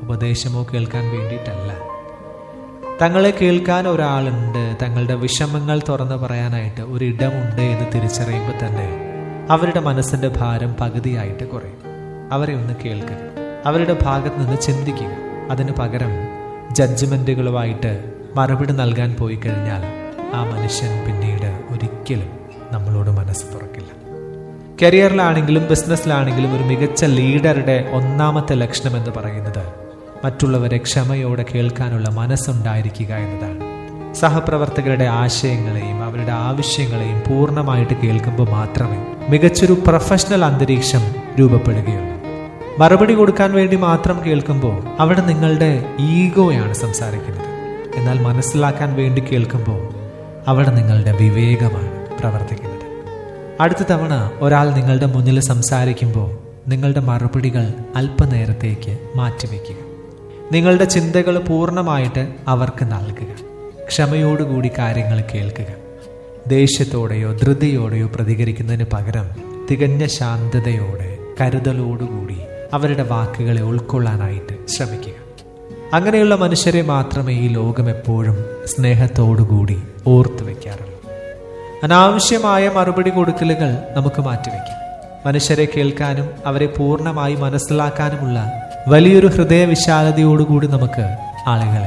ഉപദേശമോ കേൾക്കാൻ വേണ്ടിയിട്ടല്ല തങ്ങളെ കേൾക്കാൻ ഒരാളുണ്ട് തങ്ങളുടെ വിഷമങ്ങൾ തുറന്നു പറയാനായിട്ട് ഒരിടമുണ്ട് എന്ന് തിരിച്ചറിയുമ്പോൾ തന്നെ അവരുടെ മനസ്സിന്റെ ഭാരം പകുതിയായിട്ട് കുറയും അവരെ ഒന്ന് കേൾക്കുക അവരുടെ ഭാഗത്ത് നിന്ന് ചിന്തിക്കുക അതിന് പകരം ജഡ്ജ്മെന്റുകളുമായിട്ട് മറുപടി നൽകാൻ പോയി കഴിഞ്ഞാൽ ആ മനുഷ്യൻ പിന്നീട് ഒരിക്കലും നമ്മളോട് മനസ്സ് തുറക്കില്ല കരിയറിലാണെങ്കിലും ബിസിനസ്സിലാണെങ്കിലും ഒരു മികച്ച ലീഡറുടെ ഒന്നാമത്തെ ലക്ഷണം എന്ന് പറയുന്നത് മറ്റുള്ളവരെ ക്ഷമയോടെ കേൾക്കാനുള്ള മനസ്സുണ്ടായിരിക്കുക എന്നതാണ് സഹപ്രവർത്തകരുടെ ആശയങ്ങളെയും അവരുടെ ആവശ്യങ്ങളെയും പൂർണ്ണമായിട്ട് കേൾക്കുമ്പോൾ മാത്രമേ മികച്ചൊരു പ്രൊഫഷണൽ അന്തരീക്ഷം രൂപപ്പെടുകയുള്ളൂ മറുപടി കൊടുക്കാൻ വേണ്ടി മാത്രം കേൾക്കുമ്പോൾ അവിടെ നിങ്ങളുടെ ഈഗോയാണ് സംസാരിക്കുന്നത് എന്നാൽ മനസ്സിലാക്കാൻ വേണ്ടി കേൾക്കുമ്പോൾ അവിടെ നിങ്ങളുടെ വിവേകമാണ് പ്രവർത്തിക്കുന്നത് അടുത്ത തവണ ഒരാൾ നിങ്ങളുടെ മുന്നിൽ സംസാരിക്കുമ്പോൾ നിങ്ങളുടെ മറുപടികൾ അല്പനേരത്തേക്ക് മാറ്റിവെക്കുക നിങ്ങളുടെ ചിന്തകൾ പൂർണ്ണമായിട്ട് അവർക്ക് നൽകുക ക്ഷമയോടുകൂടി കാര്യങ്ങൾ കേൾക്കുക ദേഷ്യത്തോടെയോ ധൃതിയോടെയോ പ്രതികരിക്കുന്നതിന് പകരം തികഞ്ഞ ശാന്തതയോടെ കരുതലോടുകൂടി അവരുടെ വാക്കുകളെ ഉൾക്കൊള്ളാനായിട്ട് ശ്രമിക്കുക അങ്ങനെയുള്ള മനുഷ്യരെ മാത്രമേ ഈ ലോകം എപ്പോഴും സ്നേഹത്തോടുകൂടി ഓർത്തു വെക്കാറുള്ളൂ അനാവശ്യമായ മറുപടി കൊടുക്കലുകൾ നമുക്ക് മാറ്റിവെക്കാം മനുഷ്യരെ കേൾക്കാനും അവരെ പൂർണ്ണമായി മനസ്സിലാക്കാനുമുള്ള വലിയൊരു ഹൃദയ വിശാലതയോടുകൂടി നമുക്ക് ആളുകളെ